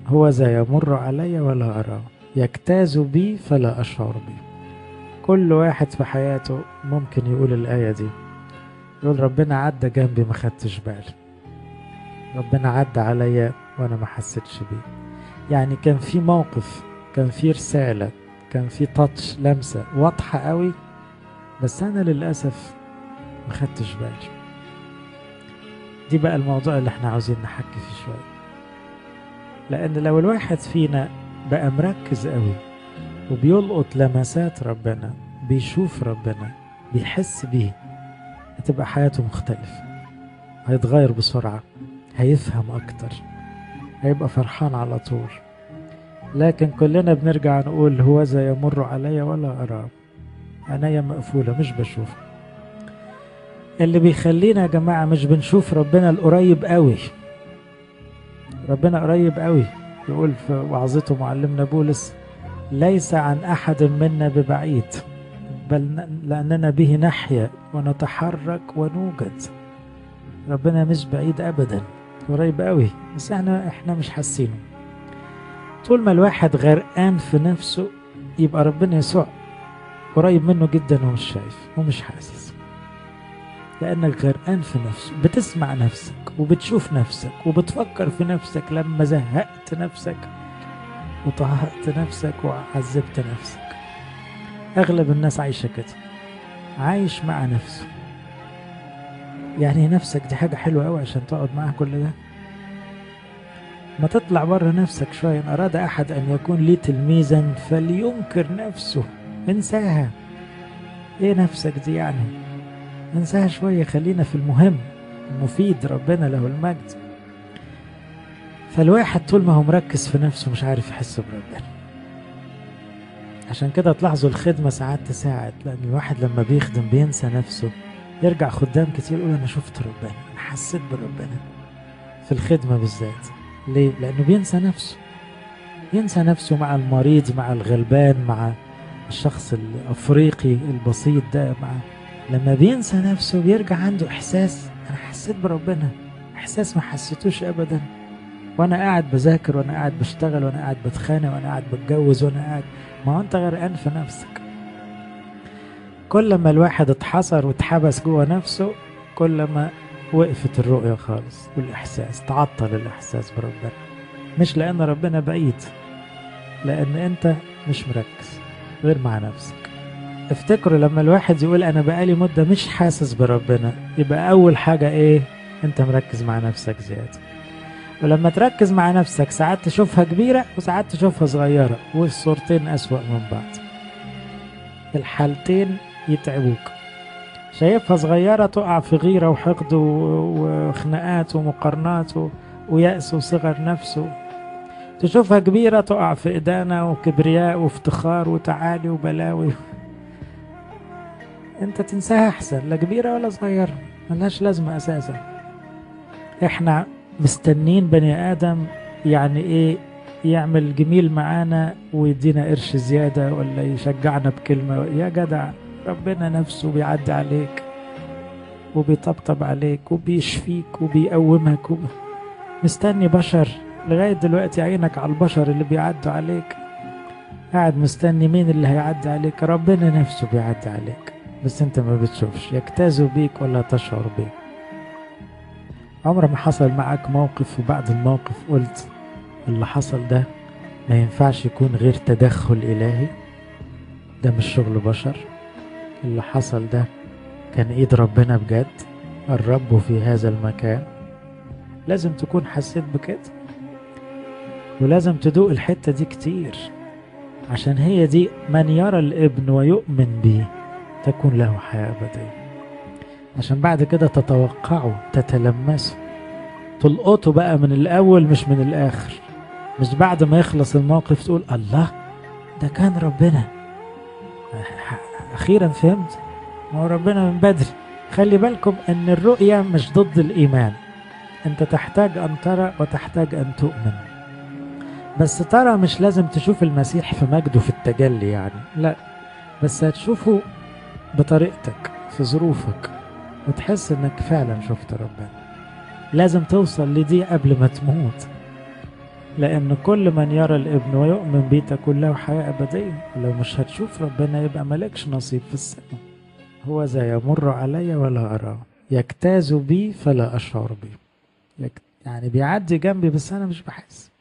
هو ذا يمر علي ولا أراه يجتاز بي فلا أشعر به كل واحد في حياته ممكن يقول الآية دي يقول ربنا عدى جنبي ما خدتش بالي ربنا عدى عليا وانا ما حسيتش بيه يعني كان في موقف كان في رسالة كان في تاتش لمسة واضحة قوي بس انا للأسف ما خدتش بالي دي بقى الموضوع اللي احنا عاوزين نحكي فيه شوية لأن لو الواحد فينا بقى مركز قوي وبيلقط لمسات ربنا بيشوف ربنا بيحس بيه هتبقى حياته مختلفة هيتغير بسرعة هيفهم أكتر هيبقى فرحان على طول لكن كلنا بنرجع نقول هو ذا يمر علي ولا أراه عينيا مقفولة مش بشوف اللي بيخلينا يا جماعة مش بنشوف ربنا القريب قوي ربنا قريب قوي يقول في وعظته معلمنا بولس ليس عن أحد منا ببعيد بل لأننا به نحيا ونتحرك ونوجد ربنا مش بعيد أبدا قريب قوي بس احنا احنا مش حاسينه طول ما الواحد غرقان في نفسه يبقى ربنا يسوع قريب منه جدا ومش شايف ومش حاسس لأنك غرقان في نفسك بتسمع نفسك وبتشوف نفسك وبتفكر في نفسك لما زهقت نفسك وطهقت نفسك وعذبت نفسك أغلب الناس عايشة كده عايش مع نفسه يعني نفسك دي حاجة حلوة أوي عشان تقعد معاها كل ده ما تطلع بره نفسك شوية إن أراد أحد أن يكون لي تلميذا فلينكر نفسه انساها إيه نفسك دي يعني انساها شوية خلينا في المهم المفيد ربنا له المجد فالواحد طول ما هو مركز في نفسه مش عارف يحس بربنا عشان كده تلاحظوا الخدمة ساعات تساعد لأن الواحد لما بيخدم بينسى نفسه يرجع خدام كتير يقول أنا شفت ربنا أنا حسيت بربنا في الخدمة بالذات ليه؟ لأنه بينسى نفسه ينسى نفسه مع المريض مع الغلبان مع الشخص الأفريقي البسيط ده مع لما بينسى نفسه بيرجع عنده إحساس أنا حسيت بربنا إحساس ما حسيتوش أبدا وأنا قاعد بذاكر وأنا قاعد بشتغل وأنا قاعد بتخانق وأنا قاعد بتجوز وأنا قاعد ما هو أنت غرقان في نفسك كل ما الواحد اتحصر واتحبس جوه نفسه كل ما وقفت الرؤية خالص والإحساس تعطل الإحساس بربنا مش لأن ربنا بعيد لأن أنت مش مركز غير مع نفسك افتكروا لما الواحد يقول أنا بقالي مدة مش حاسس بربنا يبقى أول حاجة إيه أنت مركز مع نفسك زيادة ولما تركز مع نفسك ساعات تشوفها كبيرة وساعات تشوفها صغيرة والصورتين أسوأ من بعض الحالتين يتعبوك شايفها صغيرة تقع في غيرة وحقد وخناقات ومقارنات ويأس وصغر نفسه تشوفها كبيرة تقع في إدانة وكبرياء وافتخار وتعالي وبلاوي انت تنساها احسن لا كبيرة ولا صغيرة ملهاش لازمة اساسا احنا مستنين بني ادم يعني ايه يعمل جميل معانا ويدينا قرش زيادة ولا يشجعنا بكلمة يا جدع ربنا نفسه بيعدي عليك وبيطبطب عليك وبيشفيك وبيقومك وب... مستني بشر لغاية دلوقتي عينك على البشر اللي بيعدوا عليك قاعد مستني مين اللي هيعدي عليك ربنا نفسه بيعدي عليك بس انت ما بتشوفش يجتاز بيك ولا تشعر بيه عمر ما حصل معك موقف وبعد الموقف قلت اللي حصل ده ما ينفعش يكون غير تدخل إلهي ده مش شغل بشر اللي حصل ده كان ايد ربنا بجد الرب في هذا المكان لازم تكون حسيت بكده ولازم تدوق الحتة دي كتير عشان هي دي من يرى الابن ويؤمن به تكون له حياة أبدية عشان بعد كده تتوقعوا تتلمسوا تلقطوا بقى من الأول مش من الآخر مش بعد ما يخلص الموقف تقول الله ده كان ربنا أخيرا فهمت ما هو ربنا من بدري خلي بالكم أن الرؤية مش ضد الإيمان أنت تحتاج أن ترى وتحتاج أن تؤمن بس ترى مش لازم تشوف المسيح في مجده في التجلي يعني لا بس هتشوفه بطريقتك في ظروفك وتحس انك فعلا شفت ربنا لازم توصل لدي قبل ما تموت لأن كل من يرى الابن ويؤمن بيه تكون له حياة أبدية لو مش هتشوف ربنا يبقى مالكش نصيب في السماء هو ذا يمر علي ولا أراه يجتاز بي فلا أشعر بي يعني بيعدي جنبي بس أنا مش بحس